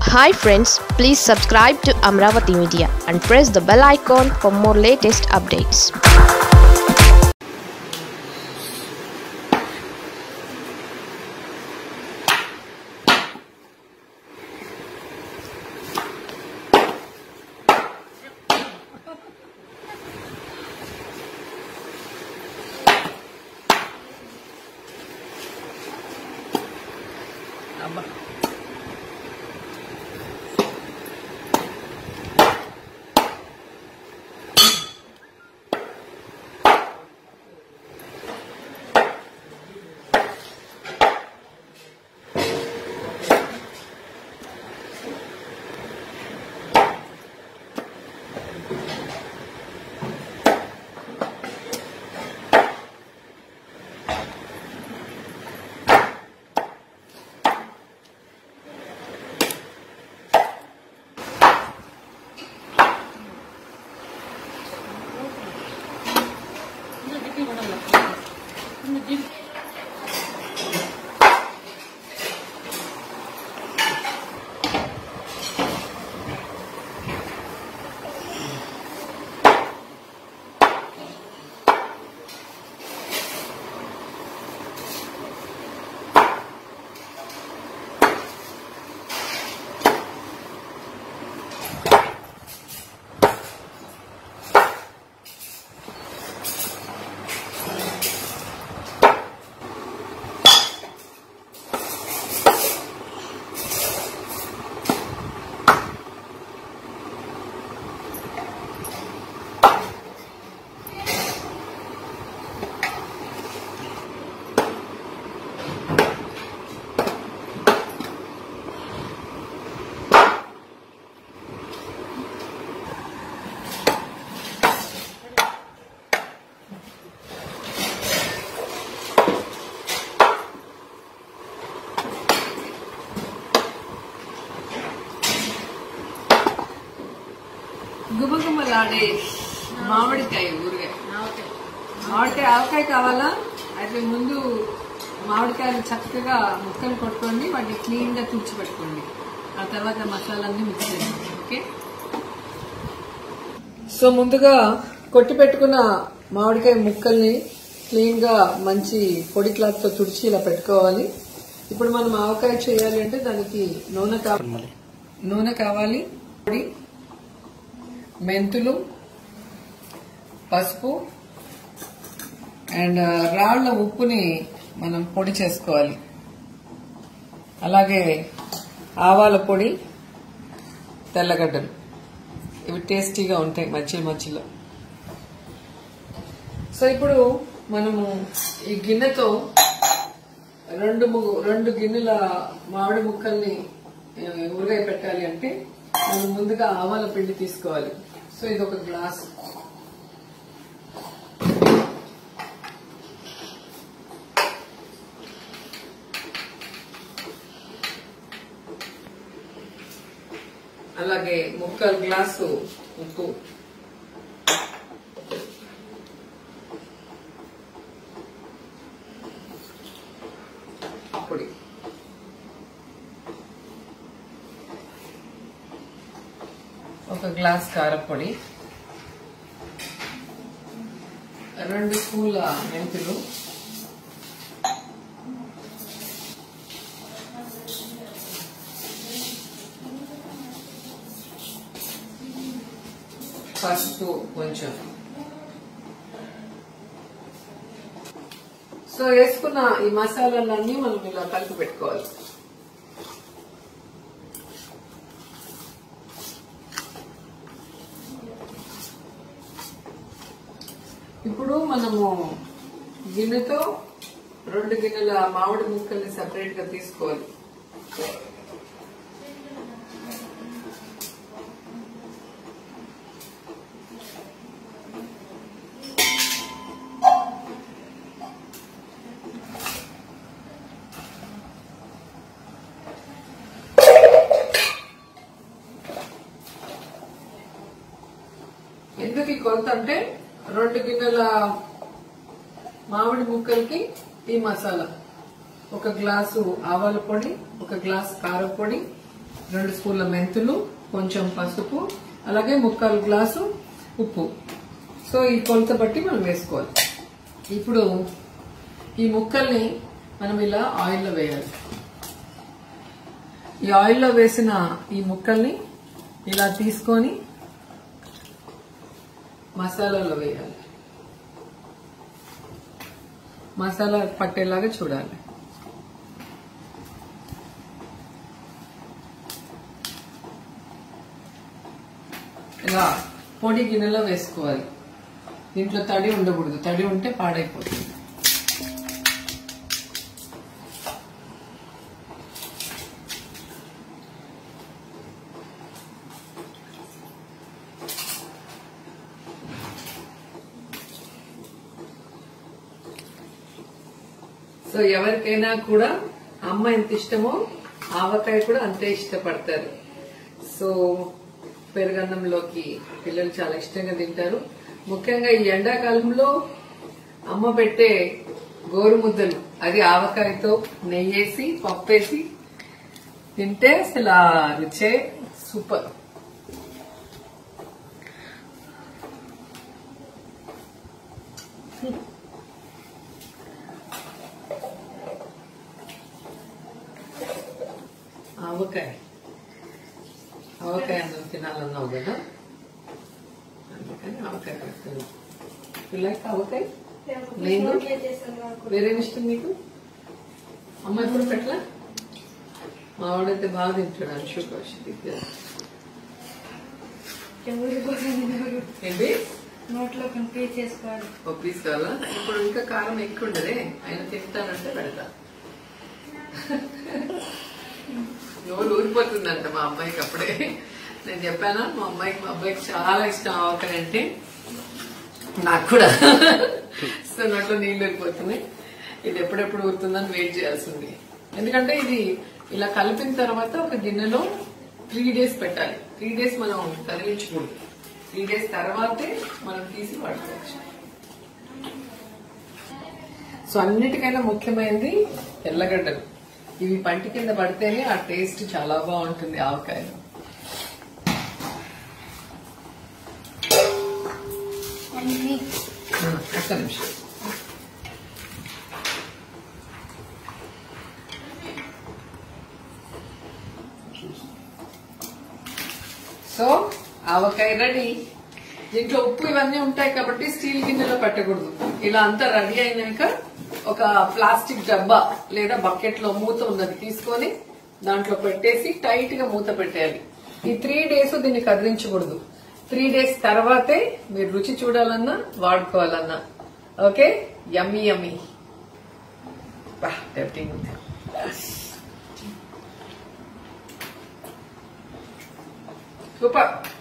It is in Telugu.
hi friends please subscribe to Amaravati media and press the bell icon for more latest updates గుమగుమలాడే మామిడికాయ ఊరగాయ మామిడికాయ ఆవకాయ కావాలా అయితే ముందు మామిడికాయలు చక్కగా ముక్కలు కొట్టుకోండి వాటిని క్లీన్ గా తుడిచి పెట్టుకోండి ఆ తర్వాత మసాలాన్ని మిక్స్ చేయండి ఓకే సో ముందుగా కొట్టి పెట్టుకున్న మామిడికాయ ముక్కల్ని క్లీన్ గా మంచి పొడి క్లాత్ తో తుడిచి ఇలా పెట్టుకోవాలి ఇప్పుడు మనం ఆవకాయ చేయాలి అంటే దానికి నూనె కావాలి నూనె కావాలి పొడి మెంతులు పసుపు అండ్ రాళ్ల ఉప్పుని మనం పొడి చేసుకోవాలి అలాగే ఆవాల పొడి తెల్లగడ్డలు ఇవి టేస్టీగా ఉంటాయి మధ్య మధ్యలో సో ఇప్పుడు మనము ఈ గిన్నెతో రెండు ము- రెండు గిన్నెల మామిడి ముక్కల్ని ఆ, ఊరగాయ పెట్టాలి అంటే మనం ముందుగా ఆవాల పిండి తీసుకోవాలి సో ఇది ఒక గ్లాస్ అలాగే ముక్కలు గ్లాసు ఉప్పు పొడి ఒక గ్లాస్ కారపొడి రెండు స్పూన్ల మెంతులు పసుపు కొంచెం సో వేసుకున్న ఈ మసాలాలన్నీ మనం ఇలా కలిపి పెట్టుకోవాలి ఇప్పుడు మనము గిన్నెతో రెండు గిన్నెల మామిడి ముక్కల్ని సెపరేట్ గా తీసుకోవాలి ఎందుకు ఈ కొలత అంటే రెండు గిన్నెల మామిడి ముక్కలకి ఈ మసాలా ఒక గ్లాసు ఆవాల పొడి ఒక గ్లాస్ కారం పొడి రెండు స్పూన్ల మెంతులు కొంచెం పసుపు అలాగే ముక్కాలు గ్లాసు ఉప్పు సో ఈ కొలత బట్టి మనం వేసుకోవాలి ఇప్పుడు ఈ ముక్కల్ని మనం ఇలా ఆయిల్లో వేయాలి ఈ ఆయిల్లో వేసిన ఈ ముక్కల్ని ఇలా తీసుకొని మసాలాలో వేయాలి మసాలా పట్టేలాగా చూడాలి ఇలా పొడి గిన్నెలో వేసుకోవాలి దీంట్లో తడి ఉండకూడదు తడి ఉంటే పాడైపోతుంది సో ఎవరికైనా కూడా అమ్మ ఎంత ఇష్టమో ఆవకాయ కూడా అంతే ఇష్టపడతారు సో పెరుగన్నంలోకి పిల్లలు చాలా ఇష్టంగా తింటారు ముఖ్యంగా ఈ ఎండాకాలంలో అమ్మ పెట్టే గోరు ముద్దలు అది ఆవకాయతో నెయ్యేసి పప్పేసి తింటే అసలు ఆ రుచే సూపర్ ఆవకాయ ఆవకాయ అన్నం తినాలన్నావు కదా అందుకని ఆవకాయ పెడుతున్నాను పిల్లలకి ఆవకాయ లేదు వేరేం ఇష్టం నీకు అమ్మ ఎప్పుడు పెట్టలా మా వాడైతే బాగా తింటాడు అంశుకోష్ ఏంటి నోట్లో కంపే చేసుకోవాలి పప్పీస్ కావాలా ఇప్పుడు ఇంకా కారం ఎక్కువ ఉండదే ఆయన తింటానంటే పెడతా నోరు ఊరిపోతుందంట మా అమ్మాయికి అప్పుడే నేను చెప్పానా మా అమ్మాయికి మా అబ్బాయికి చాలా ఇష్టం ఆవకాయ అంటే నాకు కూడా సో నోట్లో నీళ్ళు ఊరిపోతున్నాయి ఇది ఎప్పుడెప్పుడు ఊరుతుందని వెయిట్ చేయాల్సింది ఎందుకంటే ఇది ఇలా కలిపిన తర్వాత ఒక గిన్నెలో త్రీ డేస్ పెట్టాలి త్రీ డేస్ మనం కదిలించకూడదు త్రీ డేస్ తర్వాతే మనం తీసి వాడుకోవచ్చు సో అన్నిటికైనా ముఖ్యమైనది తెల్లగడ్డలు ఇవి పంటి కింద పడితేనే ఆ టేస్ట్ చాలా బాగుంటుంది ఆవకాయలో అన్ని ఆ, ఒక్క నిమిషం సో ఆవకాయ రెడీ దీంట్లో ఉప్పు ఇవన్నీ ఉంటాయి కాబట్టి స్టీల్ గిన్నెలో పెట్టకూడదు ఇలా అంతా రెడీ అయినాక ఒక ప్లాస్టిక్ డబ్బా లేదా బకెట్ లో మూత ఉన్నది తీసుకొని దాంట్లో పెట్టేసి టైట్ గా మూత పెట్టేయాలి ఈ త్రీ డేస్ దీన్ని కదిలించకూడదు త్రీ డేస్ తర్వాతే మీరు రుచి చూడాలన్నా వాడుకోవాలన్నా ఓకే యమ్మీ యమ్మీ బా టెప్టింగ్ ఉంది సూపర్